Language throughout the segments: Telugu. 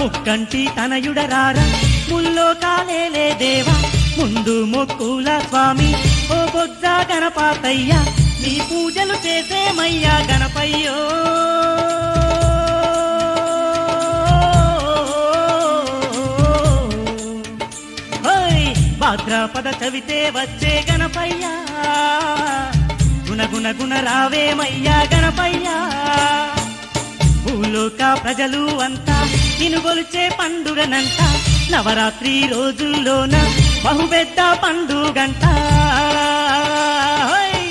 ముక్కంటి తనయుడరారా ముల్లో కాలేలే దేవా ముందు మొక్కుల స్వామి ఓ బొజ్జ గణపాతయ్య నీ పూజలు చేసేమయ్యా గణపయ్యో ఓయ్ భాద్రపద చవితే వచ్చే గణపయ్యా గుణ గుణ గుణ రావేమయ్యా గణపయ్యా భూలోక ప్రజలు అంతా నిన్ను గొలిచే పండుగనంట నవరాత్రి రోజుల్లోన బహుపెద్ద పండుగంట హోయ్!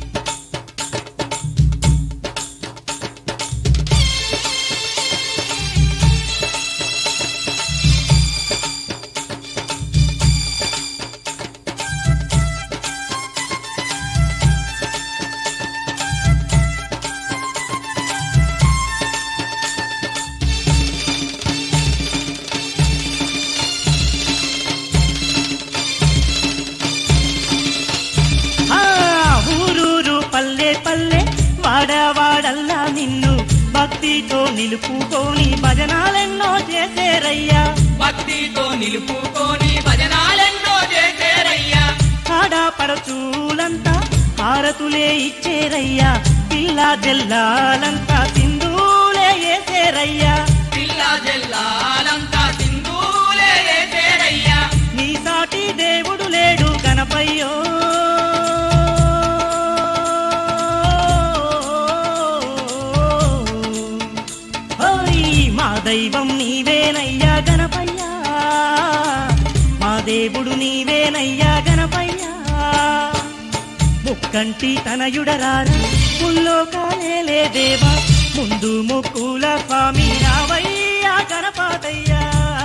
ఆ ఊరూరు పల్లె పల్లె వాడవాడల్లా నిన్ను భక్తితో నిలుపుకొని భజనాలెన్నో చేసేరయ్యా భక్తితో నిలుపుకొని భజనాలెన్నో చేసేరయ్యా ఆడపడచూలంతా హారతులే ఇచ్చేరయ్యా పిల్ల జల్లాలంతా సింధూలే వేసేరయ్యా పిల్ల జల్లాలంతా సింధూలే వేసేరయ్యా నీ సాటి దేవుడు లేడు గణపయ్యో ఓయ్ మా దైవం నీవేనయ్యా గణపయ్యా మా దేవుడు నీవేనయ్యా గణపయ్యా ముక్కంటి తనయుడరారా ముల్లో కాలేలే దేవా ముందు ముక్కుల స్వామి రావయ్యా గణపాతయ్యా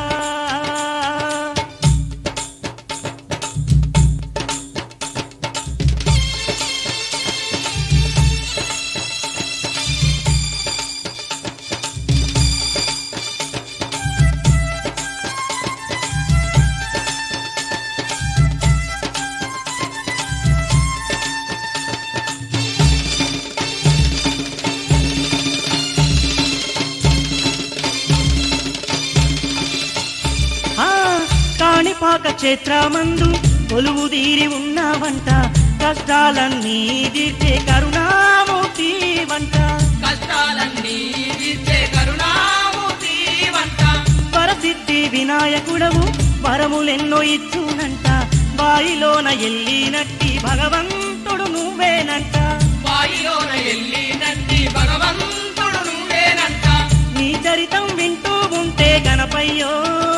ఆ కాణిపాక క్షేత్రమందు కొలువు తీరి ఉన్నావంట కష్టాలన్నీ తీర్చే కరుణామూర్తి వంట కష్టాలన్నీ తీర్చే కరుణామూర్తి వంట వరసిద్ధి వినాయకుడవు వరములెన్నో ఇచ్చునంట బాయిలోన ఎల్లినట్టి భగవంతుడు నువ్వేనంట వాయిలోన ఎల్లినట్టి భగవంతుడు నువ్వేనంట నీ చరితం వింటూ ఉంటే గణపయ్యో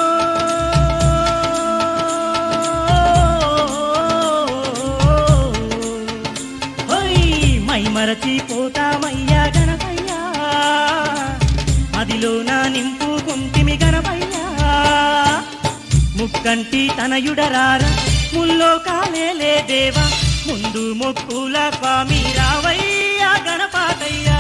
హోయ్ మై మరచిపోతామయ్యా గణపయ్యా అదిలో నా నింపుకుంటిమి గణపయ్యా ముక్కంటి తనయుడరారా ముల్లో కాలేలే దేవా ముందు మొక్కుల స్వామి రావయ్యా గణపాతయ్యా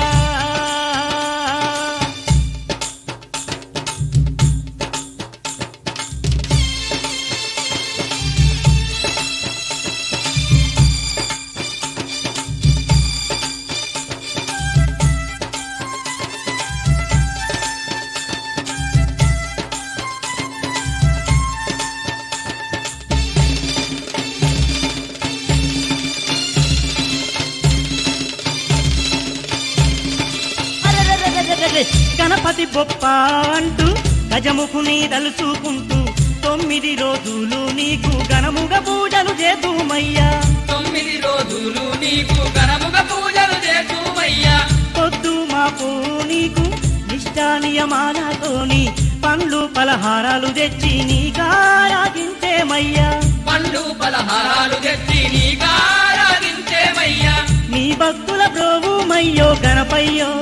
అరెరెరెరెరెరె, గణపతి బొప్ప అంటూ గజముఖుని దలుచుకుంటూ తొమ్మిది రోజులు నీకు గణముగ పూజలు చేతుమయ్యా తొమ్మిది రోజులు నీకు ఘనముగ పూజలు చేతుమయ్యా పొద్దు మాపు నీకు నిష్టానియమానతోని పండ్లు పలహారాలు తెచ్చి నీకారాగించేమయ్యా పండ్లు పలహారాలు తెచ్చి నీకారాధించేమయ్యా నీ భక్తుల ప్రోభుమయ్యో గణపయ్యో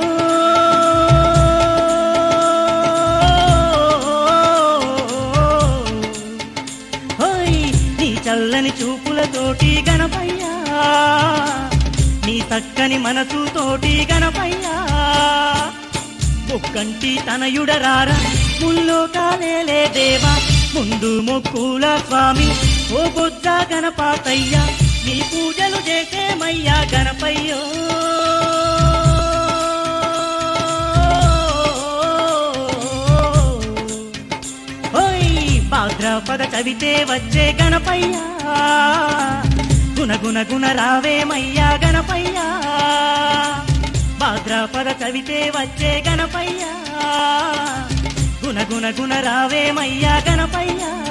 హోయ్ నీ చల్లని చూపులతోటి గణపయ్యా నీ చక్కని మనసుతోటి గణపయ్యా ముక్కంటి తనయుడరారా ముల్లో కాలేలే దేవా ముందు మొక్కుల స్వామి ఓ బుద్ధ గణపాతయ్యా నీ పూజలు చేసేమయ్యా గణపయ్యో భాద్రపద కవితే వచ్చే గణపయ్యా గుణ గుణ గుణ రావేమయ్యా గణపయ్యా భాద్రపద కవితే వచ్చే గణపయ్యా గుణ గుణ గుణ రావేమయ్యా గణపయ్యా